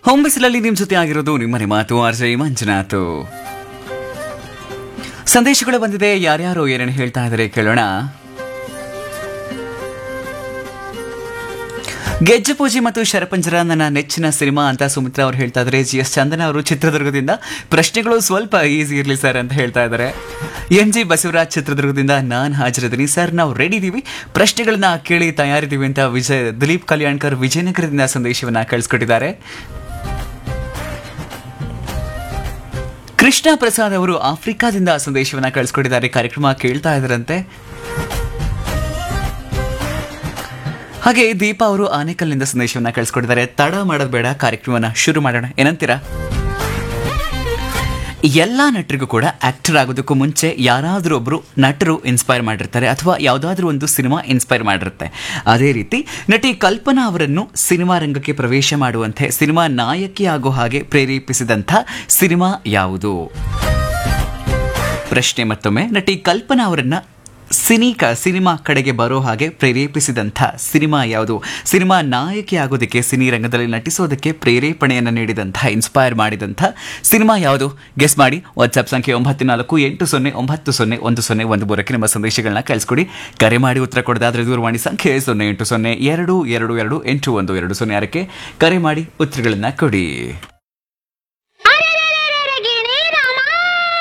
ಹೊಂಬಿಸಿಲಲ್ಲಿ ನಿಮ್ ಜೊತೆ ಆಗಿರೋದು ನಿಮ್ಮನೆ ಮಾತು ಆರ್ಜೆ ಮಂಜುನಾಥ್ ಸಂದೇಶಗಳು ಬಂದಿದೆ ಯಾರ್ಯಾರು ಏನೇನು ಹೇಳ್ತಾ ಇದ್ದಾರೆ ಕೇಳೋಣ ಗೆಜ್ಜೆ ಪೂಜೆ ಮತ್ತು ಶರಪಂಜರ ನನ್ನ ನೆಚ್ಚಿನ ಸಿನಿಮಾ ಅಂತ ಸುಮಿತ್ರಾ ಅವರು ಹೇಳ್ತಾ ಇದ್ದಾರೆ ಜಿ ಎಸ್ ಚಂದನ ಅವರು ಚಿತ್ರದುರ್ಗದಿಂದ ಪ್ರಶ್ನೆಗಳು ಸ್ವಲ್ಪ ಈಸಿ ಇರಲಿ ಸರ್ ಅಂತ ಹೇಳ್ತಾ ಇದ್ದಾರೆ ಎಂ ಜಿ ಬಸವರಾಜ್ ಚಿತ್ರದುರ್ಗದಿಂದ ನಾನು ಹಾಜರಿದ್ದೀನಿ ಸರ್ ನಾವು ರೆಡಿ ಇದೀವಿ ಪ್ರಶ್ನೆಗಳನ್ನ ಕೇಳಿ ತಯಾರಿದ್ದೀವಿ ಅಂತ ವಿಜಯ್ ದಿಲೀಪ್ ಕಲ್ಯಾಣ್ಕರ್ ವಿಜಯನಗರದಿಂದ ಸಂದೇಶವನ್ನ ಕಳಿಸ್ಕೊಟ್ಟಿದ್ದಾರೆ ಕೃಷ್ಣ ಪ್ರಸಾದ್ ಅವರು ಆಫ್ರಿಕಾದಿಂದ ಸಂದೇಶವನ್ನ ಕಳಿಸ್ಕೊಟ್ಟಿದ್ದಾರೆ ಕಾರ್ಯಕ್ರಮ ಕೇಳ್ತಾ ಇದ್ದಾರಂತೆ ಹಾಗೆ ದೀಪಾ ಅವರು ಆನೇಕಲ್ನಿಂದ ಸಂದೇಶವನ್ನ ಕಳಿಸ್ಕೊಟ್ಟಿದ್ದಾರೆ ತಡ ಮಾಡೋದು ಬೇಡ ಕಾರ್ಯಕ್ರಮನ ಶುರು ಮಾಡೋಣ ಏನಂತೀರಾ ಎಲ್ಲಾ ನಟರಿಗೂ ಕೂಡ ಆಕ್ಟರ್ ಆಗೋದಕ್ಕೂ ಮುಂಚೆ ಯಾರಾದರೂ ಒಬ್ರು ನಟರು ಇನ್ಸ್ಪೈರ್ ಮಾಡಿರ್ತಾರೆ ಅಥವಾ ಯಾವುದಾದ್ರೂ ಒಂದು ಸಿನಿಮಾ ಇನ್ಸ್ಪೈರ್ ಮಾಡಿರುತ್ತೆ ಅದೇ ರೀತಿ ನಟಿ ಕಲ್ಪನಾ ಅವರನ್ನು ಸಿನಿಮಾ ರಂಗಕ್ಕೆ ಪ್ರವೇಶ ಮಾಡುವಂತೆ ಸಿನಿಮಾ ನಾಯಕಿ ಆಗೋ ಹಾಗೆ ಪ್ರೇರೇಪಿಸಿದಂಥ ಸಿನಿಮಾ ಯಾವುದು ಪ್ರಶ್ನೆ ಮತ್ತೊಮ್ಮೆ ನಟಿ ಕಲ್ಪನಾ ಅವರನ್ನ ಸಿನಿಕ ಸಿನಿಮಾ ಕಡೆಗೆ ಬರೋ ಹಾಗೆ ಪ್ರೇರೇಪಿಸಿದಂಥ ಸಿನಿಮಾ ಯಾವುದು ಸಿನಿಮಾ ನಾಯಕಿ ಆಗೋದಕ್ಕೆ ಸಿನಿ ರಂಗದಲ್ಲಿ ನಟಿಸೋದಕ್ಕೆ ಪ್ರೇರೇಪಣೆಯನ್ನು ನೀಡಿದಂಥ ಇನ್ಸ್ಪೈರ್ ಮಾಡಿದಂಥ ಸಿನಿಮಾ ಯಾವುದು ಗೆಸ್ ಮಾಡಿ ವಾಟ್ಸ್ಆಪ್ ಸಂಖ್ಯೆ ಒಂಬತ್ತು ನಾಲ್ಕು ಎಂಟು ಸೊನ್ನೆ ಒಂಬತ್ತು ಸೊನ್ನೆ ಒಂದು ಸೊನ್ನೆ ಒಂದು ಮೂರಕ್ಕೆ ನಿಮ್ಮ ಸಂದೇಶಗಳನ್ನ ಕಳಿಸ್ಕೊಡಿ ಕರೆ ಮಾಡಿ ಉತ್ತರ ಕೊಡದಾದ್ರೆ ದೂರವಾಣಿ ಸಂಖ್ಯೆ ಸೊನ್ನೆ ಎಂಟು ಸೊನ್ನೆ ಎರಡು ಎರಡು ಎರಡು ಎಂಟು ಒಂದು ಎರಡು ಸೊನ್ನೆ ಆರಕ್ಕೆ ಕರೆ ಮಾಡಿ ಉತ್ತರಗಳನ್ನ ಕೊಡಿ